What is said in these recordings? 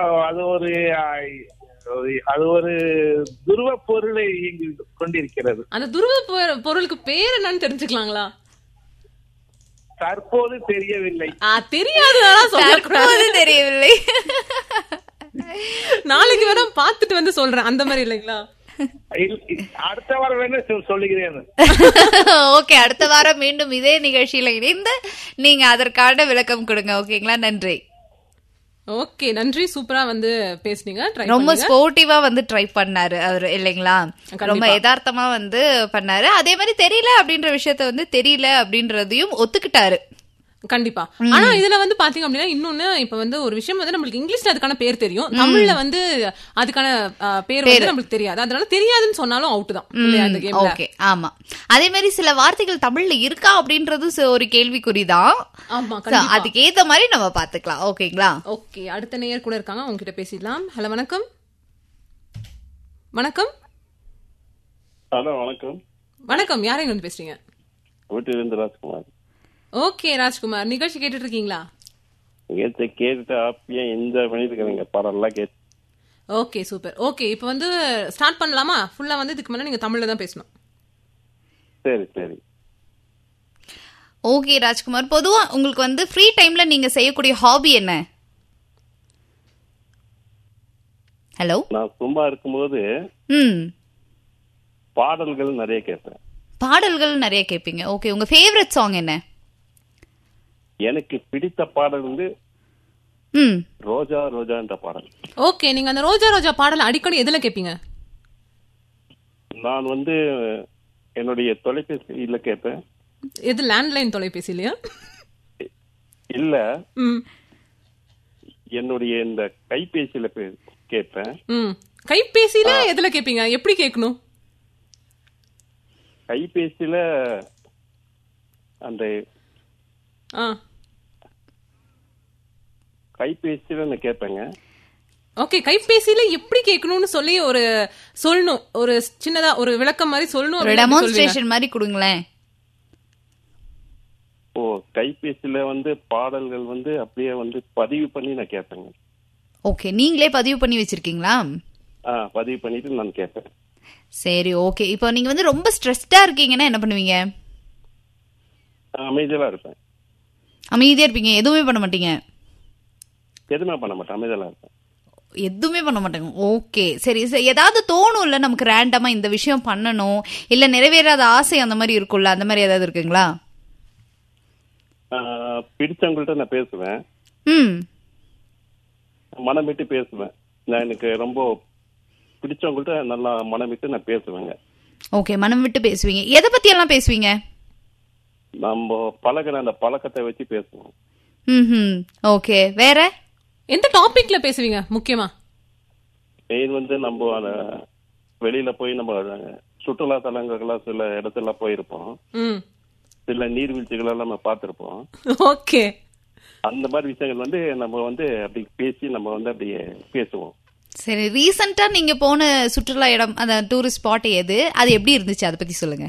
அது ஒரு ஆ, ஒரு- அது ஒரு துருவ பொருளை இங்கு கொண்டிருக்கிறது அந்த துருவ பொ- பொருளுக்கு பேர் என்னன்னு தெரிஞ்சுக்கலாங்களா தற்போது தெரியவில்லை ஆ, தெரியாததெல்லாம் சொல்லக்கூடாது தற்போது தெரியவில்லை நாளைக்கு வேணா பாத்துட்டு வந்து சொல்றேன் அந்த மாதிரி இல்லைங்களா இல்- அடுத்த வாரம் வேணா சொல்- சொல்லுகிறேன் ஓகே அடுத்த வாரம் மீண்டும் இதே நிகழ்ச்சியில இணைந்து நீங்க அதற்கான விளக்கம் கொடுங்க ஓகேங்களா நன்றி ஓகே நன்றி சூப்பரா வந்து பேசுனீங்க ட்ரை ரொம்ப ஸ்போர்ட்டிவா வந்து ட்ரை பண்ணாரு அவரு இல்லைங்களா கண்டிப்பா. ரொம்ப யதார்த்தமா வந்து பண்ணாரு அதே மாதிரி தெரியல அப்படின்ற விஷயத்த வந்து தெரியல அப்படின்றதையும் ஒத்துக்கிட்டாரு கண்டிப்பா ஆனா இதுல வந்து பாத்தீங்க அப்படின்னா இன்னொன்னு இப்ப வந்து ஒரு விஷயம் வந்து நம்மளுக்கு இங்கிலீஷ்ல அதுக்கான பேர் தெரியும் தமிழ்ல வந்து அதுக்கான ஆ, பேர் வந்து நம்மளுக்கு தெரியாது அதனால தெரியாதுன்னு சொன்னாலும் அவுட் தான் இல்லையா இந்த கேம்ல ஓகே ஆமா அதே மாதிரி சில வார்த்தைகள் தமிழ்ல இருக்கா அப்படின்றது ச- ஒரு கேள்விக்குறிதான் ஆமா So, கண்டிப்பா அதுக்கு ஏத்த மாதிரி நம்ம பாத்துக்கலாம் ஓகேங்களா ஓகே அடுத்த நேயர் கூட இருக்காங்க அவங்க கிட்ட பேசிடலாம் ஹலோ வணக்கம் வணக்கம் ஹலோ வணக்கம் வணக்கம் யார் எங்க வந்து பேசுறீங்க வீட்டிலிருந்து ராஜ்குமார் ஓகே ராஜ்குமார் நிகழ்ச்சி கேட்டுட்டு இருக்கீங்களா கேட்டு கேட்டுட்டு ஹாப்பியா என்ஜாய் பண்ணிட்டு இருக்கிறீங்க பாடலாம் கேட்டு ஓகே சூப்பர் ஓகே இப்போ வந்து ஸ்டார்ட் பண்ணலாமா ஃபுல்லா வந்து இதுக்கு மேல நீங்க தமிழ்ல தான் பேசணும் சரி சரி ஓகே ராஜ்குமார் பொதுவா உங்களுக்கு வந்து ஃப்ரீ டைம்ல நீங்க செய்யக்கூடிய ஹாபி என்ன ஹலோ நான் சும்மா இருக்கும்போது ம் பாடல்கள் நிறைய கேட்பேன் பாடல்கள் நிறைய கேட்பீங்க ஓகே உங்க ஃபேவரட் சாங் என்ன எனக்கு பிடித்த பாடல் வந்து ம் ரோஜா ரோஜா என்ற பாடல் ஓகே நீங்க அந்த ரோஜா ரோஜா பாடல் அடிக்கடி எதுல கேப்பீங்க நான் வந்து என்னுடைய தொலைபேசியில கேட்பேன் எது லேண்ட்லைன் தொலைபேசி இல்லையா இல்ல ம் என்னுடைய இந்த கைபேசியில பே- கேட்பேன் ம் கைபேசியில எதுல கேப்பீங்க எப்படி கேட்கணும் கைபேசியில அந்த ஆ கைபேசியில நான் கேட்பேங்க ஓகே கைபேசியில எப்படி கேட்கணும்னு சொல்லி ஒரு சொல்லணும் ஒரு சின்னதா ஒரு விளக்கம் மாதிரி சொல்லணும் ஒரு அப்படின்னா எப்படி சொல்வீங்க? டெமான்ஸ்ட்ரேஷன் மாதிரி கொடுங்களேன் ஓ கைபேசியில வந்து பாடல்கள் வந்து அப்படியே வந்து பதிவு பண்ணி நான் கேட்பேங்க ஓகே நீங்களே பதிவு பண்ணி வச்சிருக்கீங்களா ஆ பதிவு பண்ணிட்டு நான் கேட்பேன் சரி ஓகே இப்போ நீங்க வந்து ரொம்ப ஸ்ட்ரெஸ்டா இருக்கீங்கன்னா என்ன பண்ணுவீங்க அமைதியா இருப்பேன் அமைதியா இருப்பீங்க எதுவுமே பண்ண மாட்டீங்க எதுவுமே பண்ண மாட்டேன் அமைதியா இருப்பேன் எதுவுமே பண்ண மாட்டாங்க ஓகே சரி சரி ஏதாவது தோணும்ல நமக்கு ரேண்டமா இந்த விஷயம் பண்ணணும் இல்ல நிறைவேறாத ஆசை அந்த மாதிரி இருக்கும்ல அந்த மாதிரி ஏதாவது இருக்குங்களா ஆ, பிடிச்சவங்கள்ட்ட நான் பேசுவேன் ம் மனம் விட்டு பேசுவேன் நான் எனக்கு ரொம்ப பிடிச்சவங்கள்ட்ட நல்லா மனம் விட்டு நான் பேசுவேங்க ஓகே மனம் விட்டு பேசுவீங்க எதை பத்தி எல்லாம் பேசுவீங்க நம்ம பழகின அந்த பழக்கத்தை வச்சு பேசுவோம் ம் ஓகே வேற எந்த டாபிக்ல பேசுவீங்க முக்கியமா மெயின் வந்து நம்ம அந்த வெளியில போய் நம்ம சுற்றுலா தலங்கள்லாம் சில இடத்துல போயிருப்போம் ம் சில நீர்வீழ்ச்சிகள் எல்லாம் நம்ம பார்த்திருப்போம் ஓகே அந்த மாதிரி விஷயங்கள் வந்து நம்ம வந்து அப்படி பேசி நம்ம வந்து அப்படியே பேசுவோம் சரி ரீசெண்டா நீங்க போன சுற்றுலா இடம் அந்த டூரிஸ்ட் ஸ்பாட் எது அது எப்படி இருந்துச்சு அதை பத்தி சொல்லுங்க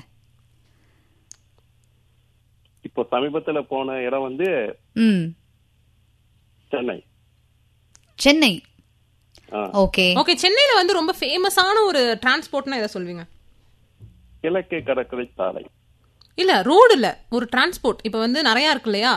இப்போ சமீபத்துல போன இடம் வந்து ம் சென்னை சென்னை ஆ. ஓகே ஓகே சென்னையில வந்து ரொம்ப ஃபேமஸான ஒரு டிரான்ஸ்போர்ட்னா எதை சொல்வீங்க கிழக்கு கடற்கரை சாலை இல்ல ரோடு இல்ல ஒரு டிரான்ஸ்போர்ட் இப்ப வந்து நிறைய இருக்கு இல்லையா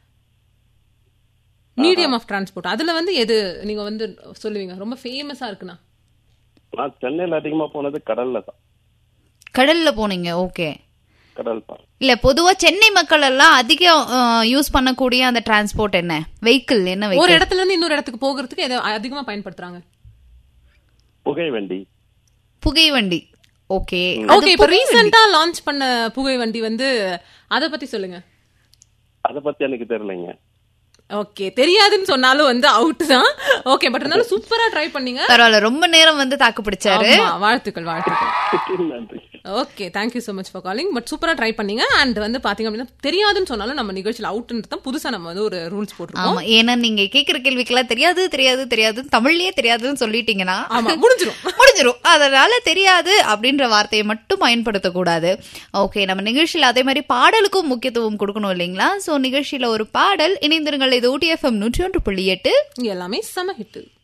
மீடியம் ஆஃப் டிரான்ஸ்போர்ட் அதுல வந்து எது நீங்க வந்து சொல்லுவீங்க ரொம்ப ஃபேமஸா இருக்குண்ணா நான் சென்னையில அதிகமா போனது கடல்ல தான் கடல்ல போனீங்க ஓகே கடல் தான் இல்ல பொதுவா சென்னை மக்கள் எல்லாம் அதிகம் யூஸ் பண்ணக்கூடிய அந்த டிரான்ஸ்போர்ட் என்ன வெஹிக்கிள் என்ன ஒரு வெஹிக்கிள் இடத்துல இருந்து இன்னொரு இடத்துக்கு போகிறதுக்கு எதை அதிகமா பயன்படுத்துறாங்க புகை வண்டி புகை வண்டி ஓகே ஓகே இப்ப ரீசெண்டா லான்ச் பண்ண புகை வண்டி வந்து அத பத்தி சொல்லுங்க அத பத்தி எனக்கு தெரியலைங்க ஓகே தெரியாதுன்னு சொன்னாலும் வந்து அவுட் தான் ஓகே பட் இருந்தாலும் சூப்பரா ட்ரை பண்ணீங்க பரவாயில்ல ரொம்ப நேரம் வந்து தாக்கு பிடிச்சாரு ஆமா, வாழ்த்துக்கள் வாழ்த்துக்கள் நன்றி okay thank you so much for calling but சூப்பரா ட்ரை பண்ணீங்க அண்ட் வந்து பாத்தீங்க அப்படின்னா தெரியாதுன்னு சொன்னாலும் நம்ம நிகழ்ச்சியில் அவுட்ன்றது தான் புதுசா நம்ம வந்து ஒரு ரூல்ஸ் போட்டிருக்கோம் ஆமா ஏன்னா நீங்க கேக்குற கேள்விக்கெல்லாம் தெரியாது தெரியாது தெரியாது தமிழ்லயே தெரியாதுன்னு சொல்லிட்டீங்கன்னா ஆமா முடிஞ்சிரும் முடிஞ்சிரும் அதனால தெரியாது அப்படின்ற வார்த்தையை மட்டும் பயன்படுத்தக்கூடாது ஓகே நம்ம நிகழ்ச்சியில அதே மாதிரி பாடலுக்கும் முக்கியத்துவம் கொடுக்கணும் இல்லைங்களா சோ நிகழ்ச்சியில ஒரு பாடல் இணைந்திருங்கள் இது ஊட்டி எஃப்எம் நூற்றி ஒன்று புள்ளி எட்டு இங்க எல்லாமே செம ஹிட்